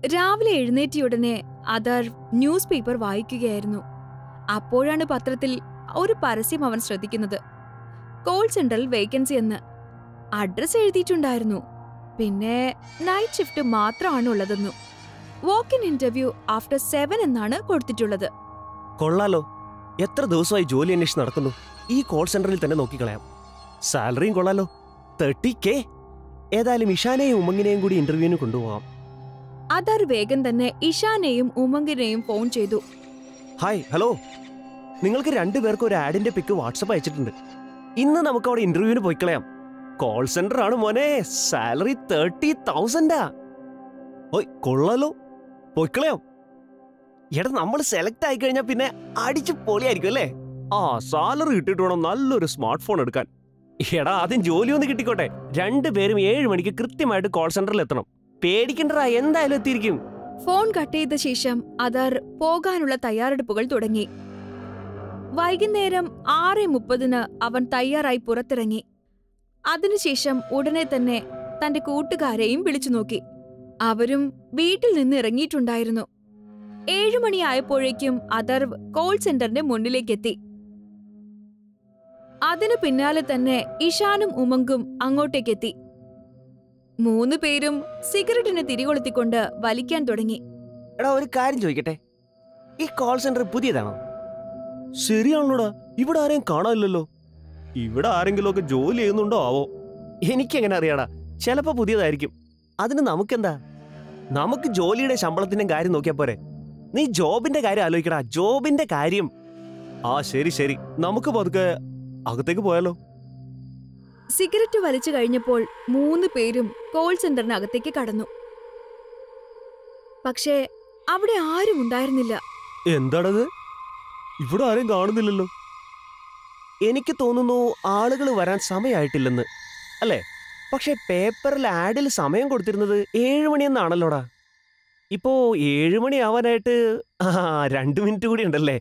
രാവിലെ എഴുന്നേറ്റിയുടനെ Athar newspaper വായിക്കുകയായിരുന്നു അപ്പോഴാണ് പത്രത്തിൽ ഒരു പരസ്യം അവൻ ശ്രദ്ധിക്കുന്നത് കോൾ സെന്ററിൽ വേക്കൻസി എന്ന് അഡ്രസ് എഴുതിയിട്ടുണ്ടായിരുന്നു പിന്നെ നൈറ്റ് ഷിഫ്റ്റ് മാത്രമാണ് ഉള്ളതെന്നു walk in interview after seven എന്നാണ് കൊടുത്തിട്ടുള്ളത് കൊള്ളാലോ എത്ര ദിവസമായി ജോലി അന്വേഷിച്ച് നടക്കുന്നു ഈ കോൾ സെന്ററിൽ തന്നെ നോക്കിക്കളയാം സാലറിയും കൊള്ളാലോ തേർട്ടി കെ ഏതായാലും ഇഷാനെയും ഉമ്മങ്ങിനെയും കൂടി ഇന്റർവ്യൂവിന് കൊണ്ടുപോകാം അതർ വേഗം തന്നെ ഇഷാനെയും ഉമങ്കിനെയും ഫോൺ ചെയ്തു ഹായ് ഹലോ നിങ്ങൾക്ക് രണ്ടുപേർക്കും ഒരു ആഡിന്റെ പിക്ക് വാട്സപ്പ് അയച്ചിട്ടുണ്ട് ഇന്ന് നമുക്ക് അവിടെ ഇന്റർവ്യൂവിന് പോയിക്കളയാം കോൾ സെന്റർ ആണ് മോനെ സാലറി തേർട്ടി തൗസൻഡാ ഓയ് കൊള്ളാലോ പോയിക്കളയാം എടാ നമ്മൾ സെലക്ട് ആയി കഴിഞ്ഞാൽ പിന്നെ അടിച്ച് പൊളിയായിരിക്കും അല്ലേ ആ സാലറി കിട്ടിയിട്ട് വേണം നല്ലൊരു സ്മാർട്ട് ഫോൺ എടുക്കാൻ എടാ ആദ്യം ജോലി ഒന്ന് കിട്ടിക്കോട്ടെ രണ്ടുപേരും ഏഴ് മണിക്ക് കൃത്യമായിട്ട് കോൾ സെന്ററിൽ എത്തണം പേടിക്കണ്ടടാ എന്തായാലും എത്തിയിരിക്കും ഫോൺ കട്ട് ചെയ്ത ശേഷം അതർ പോകാനുള്ള തയ്യാറെടുപ്പുകൾ തുടങ്ങി വൈകുന്നേരം ആറ് മുപ്പതിന് അവൻ തയ്യാറായി പുറത്തിറങ്ങി അതിനുശേഷം ഉടനെ തന്നെ തന്റെ കൂട്ടുകാരെയും വിളിച്ചു നോക്കി അവരും വീട്ടിൽ നിന്ന് ഇറങ്ങിയിട്ടുണ്ടായിരുന്നു ഏഴുമണിയായപ്പോഴേക്കും അതർ കോൾ സെന്ററിന്റെ മുന്നിലേക്കെത്തി അതിനു പിന്നാലെ തന്നെ ഇഷാനും ഉമങ്കും അങ്ങോട്ടേക്കെത്തി മൂന്ന് പേരും സിഗരറ്റിന് തിരികൊളുത്തിക്കൊണ്ട് വലിക്കാൻ തുടങ്ങി എടാ ഒരു കാര്യം ചോദിക്കട്ടെ ഈ കോൾ സെന്റർ പുതിയതാണോ ശരിയാണല്ലോടാ ഇവിടെ ആരെയും കാണാനില്ലല്ലോ ഇവിടെ ആരെങ്കിലും ഒക്കെ ജോലി ചെയ്യുന്നുണ്ടോ ആവോ എനിക്കെങ്ങനെ അറിയാടാ ചിലപ്പോ പുതിയതായിരിക്കും അതിന് നമുക്കെന്താ നമുക്ക് ജോലിയുടെ ശമ്പളത്തിന്റെ കാര്യം നോക്കിയാ പോരെ നീ ജോബിന്റെ കാര്യം ആലോചിക്കടാ ജോബിന്റെ കാര്യം ആ ശരി ശരി നമുക്ക് പതുക്കെ അകത്തേക്ക് പോയാലോ സിഗരറ്റ് വലിച്ചു കഴിഞ്ഞപ്പോൾ മൂന്ന് പേരും കോൾ സെന്ററിനകത്തേക്ക് കടന്നു പക്ഷേ അവിടെ ആരും ഉണ്ടായിരുന്നില്ല എന്താണത് ഇവിടെ ആരെയും കാണുന്നില്ലല്ലോ എനിക്ക് തോന്നുന്നു ആളുകൾ വരാൻ സമയമായിട്ടില്ലെന്ന് അല്ലേ പക്ഷെ പേപ്പറിൽ ആഡിൽ സമയം കൊടുത്തിരുന്നത് ഏഴ് മണിയെന്നാണല്ലോടാ ഇപ്പോ ഏഴ് മണി ആവാനായിട്ട് ആ രണ്ട് മിനിറ്റ് കൂടി ഉണ്ടല്ലേ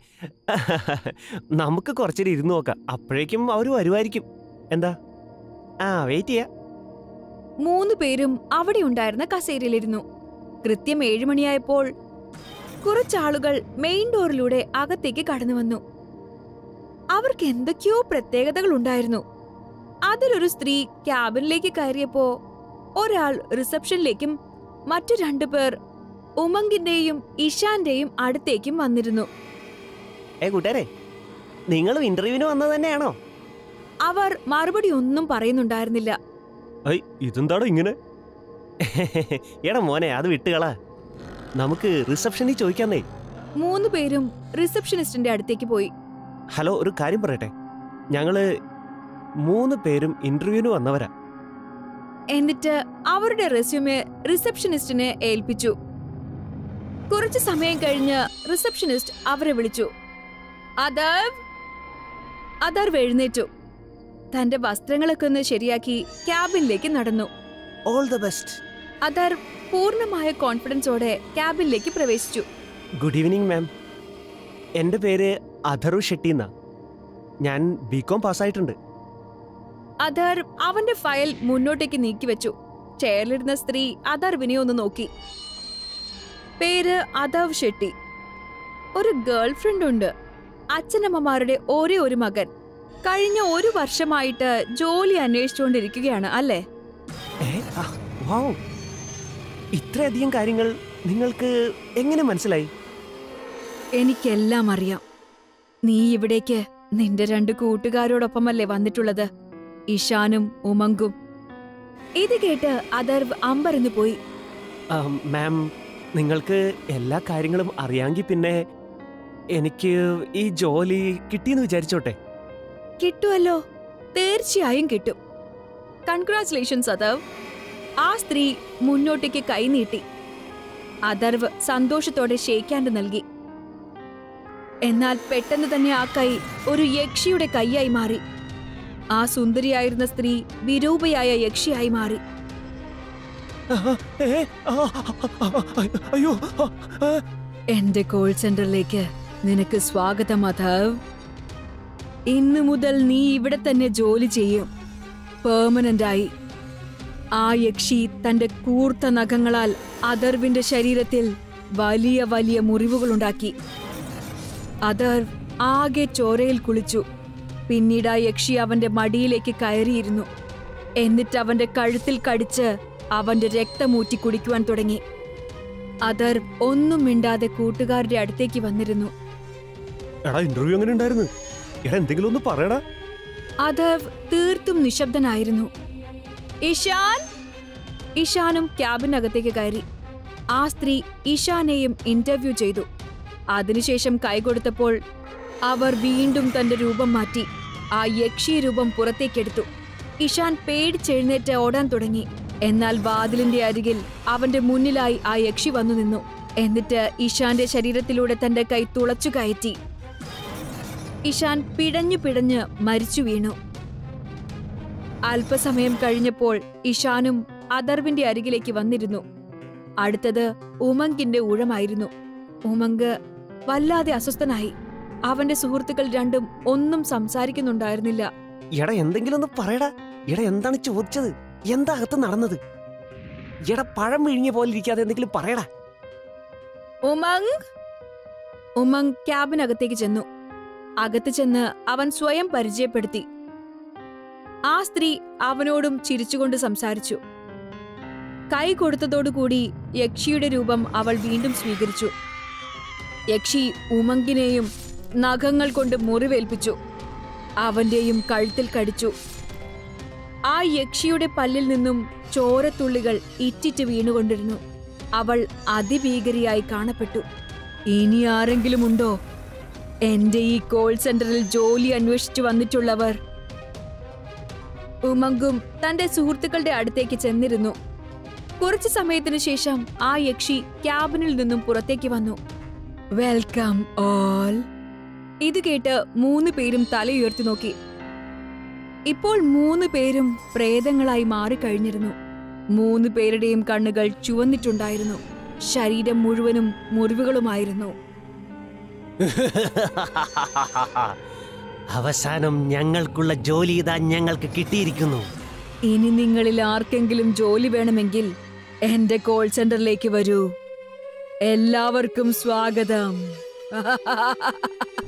നമുക്ക് കുറച്ചേരം ഇരുന്ന് നോക്കാം അപ്പോഴേക്കും അവർ വരുമായിരിക്കും എന്താ ആ വെയിറ്റ് ചെയ്യാം മൂന്ന് പേരും അവിടെ ഉണ്ടായിരുന്ന കസേരയിലിരുന്നു കൃത്യം ഏഴുമണിയായപ്പോൾ കുറച്ചാളുകൾ മെയിൻ ഡോറിലൂടെ അകത്തേക്ക് കടന്നു വന്നു അവർക്ക് എന്തൊക്കെയോ പ്രത്യേകതകൾ ഉണ്ടായിരുന്നു അതിലൊരു സ്ത്രീ ക്യാബിനിലേക്ക് കയറിയപ്പോ ഒരാൾ റിസപ്ഷനിലേക്കും മറ്റു രണ്ടുപേർ ഉമങ്കിന്റെയും ഇഷാന്റെയും അടുത്തേക്കും വന്നിരുന്നു ഏ കൂട്ടുകാരെ നിങ്ങളും ഇന്റർവ്യൂവിന് വന്നത് തന്നെയാണോ അവർ മറുപടി ഒന്നും പറയുന്നുണ്ടായിരുന്നില്ല ഐ ഇതെന്താടോ ഇങ്ങനെ എടാ മോനെ അത് വിട്ടുകളാ നമുക്ക് റിസപ്ഷനിൽ ചോദിക്കാന്നേ മൂന്ന് പേരും റിസപ്ഷനിസ്റ്റിന്റെ അടുത്തേക്ക് പോയി ഹലോ ഒരു കാര്യം പറയട്ടെ ഞങ്ങള് മൂന്ന് പേരും ഇന്റർവ്യൂവിന് വന്നവരാ എന്നിട്ട് അവരുടെ റെസ്യൂമെ റിസപ്ഷനിസ്റ്റിനെ ഏൽപ്പിച്ചു കുറച്ചു സമയം കഴിഞ്ഞ് റിസപ്ഷനിസ്റ്റ് അവരെ വിളിച്ചു അദർവ് അദർവ് എഴുന്നേറ്റു തന്റെ വസ്ത്രങ്ങളൊക്കെ ഒന്ന് ശരിയാക്കി ക്യാബിനിലേക്ക് നടന്നു ഓൾ ദ ബെസ്റ്റ് അദർ പൂർണ്ണമായ കോൺഫിഡൻസോടെ ക്യാബിനിലേക്ക് പ്രവേശിച്ചു ഗുഡ് ഈവനിങ് മാം എൻ്റെ പേര് അധറു ഷെട്ടി എന്നാ ഞാൻ ബി കോം പാസ്സായിട്ടുണ്ട് അദർ അവന്റെ ഫയൽ മുന്നോട്ടേക്ക് നീക്കിവെച്ചു ചെയറിലിരുന്ന സ്ത്രീ അദർവിനെ ഒന്ന് നോക്കി പേര് അദവ് ഷെട്ടി ഒരു ഗേൾ ഫ്രണ്ട് ഉണ്ട് അച്ഛനമ്മമാരുടെ ഒരേ ഒരു മകൻ കഴിഞ്ഞ ഒരു വർഷമായിട്ട് ജോലി അന്വേഷിച്ചുകൊണ്ടിരിക്കുകയാണ് അല്ലേ ഏ ആ, വൗ ഇത്രയധികം കാര്യങ്ങൾ നിങ്ങൾക്ക് എങ്ങനെ മനസ്സിലായി എനിക്കെല്ലാം അറിയാം നീ ഇവിടേക്ക് നിന്റെ രണ്ട് കൂട്ടുകാരോടൊപ്പമല്ലേ വന്നിട്ടുള്ളത് ഇഷാനും ഉമങ്കും ഇത് കേട്ട് അദർവ് അമ്പരന്ന് പോയി ആം, മാം നിങ്ങൾക്ക് എല്ലാ കാര്യങ്ങളും അറിയാമെങ്കിൽ പിന്നെ എനിക്ക് ഈ ജോലി കിട്ടിയെന്ന് വിചാരിച്ചോട്ടെ കിട്ടുമല്ലോ തീർച്ചയായും കിട്ടും കൺഗ്രാറ്റുലേഷൻസ് അദർവ് ആ സ്ത്രീ മുന്നോട്ടേക്ക് കൈനീട്ടി അദർവ് സന്തോഷത്തോടെ ഷേക്കാൻഡ് നൽകി എന്നാൽ പെട്ടെന്ന് തന്നെ ആ കൈ ഒരു യക്ഷിയുടെ കൈയായി മാറി ആ സുന്ദരിയായിരുന്ന സ്ത്രീ വിരൂപയായ യക്ഷിയായി മാറി ആ, ഏ, ആ, ആ, അയ്യോ ആ, ആ. എന്റെ കോൾ സെന്ററിലേക്ക് നിനക്ക് സ്വാഗതം അധവ് ഇന്നു മുതൽ നീ ഇവിടെ തന്നെ ജോലി ചെയ്യും പെർമനന്റ് ആയി ആ യക്ഷി തന്റെ കൂർത്ത നഖങ്ങളാൽ അദർവിന്റെ ശരീരത്തിൽ വലിയ വലിയ മുറിവുകളുണ്ടാക്കി അദർ ആകെ ചോരയിൽ കുളിച്ചു പിന്നീട് ആ യക്ഷി അവന്റെ മടിയിലേക്ക് കയറിയിരുന്നു എന്നിട്ട് അവന്റെ കഴുത്തിൽ കടിച്ച് അവന്റെ രക്തമൂറ്റി കുടിക്കുവാൻ തുടങ്ങി അദർ ഒന്നും മിണ്ടാതെ കൂട്ടുകാരുടെ അടുത്തേക്ക് വന്നിരുന്നു എടാ ഇന്റർവ്യൂ എങ്ങനെ ഉണ്ടായിരുന്നു എടാ എന്തെങ്കിലും ഒന്ന് പറയടാ അദർവ് തീർത്തും നിശബ്ദനായിരുന്നു ഇഷാൻ ഇഷാനും ക്യാബിനകത്തേക്ക് കയറി ആ സ്ത്രീ ഇഷാനെയും ഇന്റർവ്യൂ ചെയ്തു അതിനുശേഷം കൈകൊടുത്തപ്പോൾ അവർ വീണ്ടും തന്റെ രൂപം മാറ്റി ആ യക്ഷി രൂപം പുറത്തേക്കെടുത്തു ഇഷാൻ പേടിച്ചെഴുന്നേറ്റ് ഓടാൻ തുടങ്ങി എന്നാൽ വാതിലിന്റെ അരികിൽ അവന്റെ മുന്നിലായി ആ യക്ഷി വന്നു നിന്നു എന്നിട്ട് ഇഷാന്റെ ശരീരത്തിലൂടെ തന്റെ കൈ തുളച്ചു കയറ്റി ഇഷാൻ പിടഞ്ഞു പിടഞ്ഞ് മരിച്ചു വീണു അല്പസമയം കഴിഞ്ഞപ്പോൾ ഇഷാനും അദർവിന്റെ അരികിലേക്ക് വന്നിരുന്നു അടുത്തത് ഉമങ്കിന്റെ ഊഴമായിരുന്നു ഉമങ്ക് വല്ലാതെ അസ്വസ്ഥനായി അവന്റെ സുഹൃത്തുക്കൾ രണ്ടും ഒന്നും സംസാരിക്കുന്നുണ്ടായിരുന്നില്ല എടാ എന്തെങ്കിലും ഒന്ന് പറയടാ എടാ എന്താണ് ചോദിച്ചത് എന്താ അകത്ത് നടന്നത് എടാ പഴം വിഴിഞ്ഞ പോലെ ഇരിക്കാതെ എന്തെങ്കിലും പറയടാ ഉമങ് ഉമങ് ക്യാബിനകത്തേക്ക് ചെന്നു അകത്ത് ചെന്ന് അവൻ സ്വയം പരിചയപ്പെടുത്തി ആ സ്ത്രീ അവനോടും ചിരിച്ചുകൊണ്ട് സംസാരിച്ചു കൈ കൊടുത്തതോടുകൂടി യക്ഷിയുടെ രൂപം അവൾ വീണ്ടും സ്വീകരിച്ചു യക്ഷി ഉമങ്കിനെയും നഖങ്ങൾ കൊണ്ട് മുറിവേൽപ്പിച്ചു അവന്റെയും കഴുത്തിൽ കടിച്ചു ആ യക്ഷിയുടെ പല്ലിൽ നിന്നും ചോരത്തുള്ളികൾ ഇറ്റിറ്റ് വീണുകൊണ്ടിരുന്നു അവൾ അതിഭീകരിയായി കാണപ്പെട്ടു ഇനി ആരെങ്കിലും ഉണ്ടോ എന്റെ ഈ കോൾ സെന്ററിൽ ജോലി അന്വേഷിച്ചു വന്നിട്ടുള്ളവർ ഉമങ്കും തന്റെ സുഹൃത്തുക്കളുടെ അടുത്തേക്ക് ചെന്നിരുന്നു കുറച്ചു സമയത്തിനു ശേഷം ആ യക്ഷി ക്യാബിനിൽ നിന്നും പുറത്തേക്ക് വന്നു വെൽക്കം ഓൾ ഇത് കേട്ട് മൂന്ന് പേരും തലയുയർത്തി നോക്കി ഇപ്പോൾ മൂന്ന് പേരും പ്രേതങ്ങളായി മാറിക്കഴിഞ്ഞിരുന്നു മൂന്ന് പേരുടെയും കണ്ണുകൾ ചുവന്നിട്ടുണ്ടായിരുന്നു ശരീരം മുഴുവനും മുറിവുകളുമായിരുന്നു അവസാനം ഞങ്ങൾക്കുള്ള ജോലി ഇതാ ഞങ്ങൾക്ക് കിട്ടിയിരിക്കുന്നു ഇനി നിങ്ങളിൽ ആർക്കെങ്കിലും ജോലി വേണമെങ്കിൽ എന്റെ കോൾ സെന്ററിലേക്ക് വരൂ എല്ലാവർക്കും സ്വാഗതം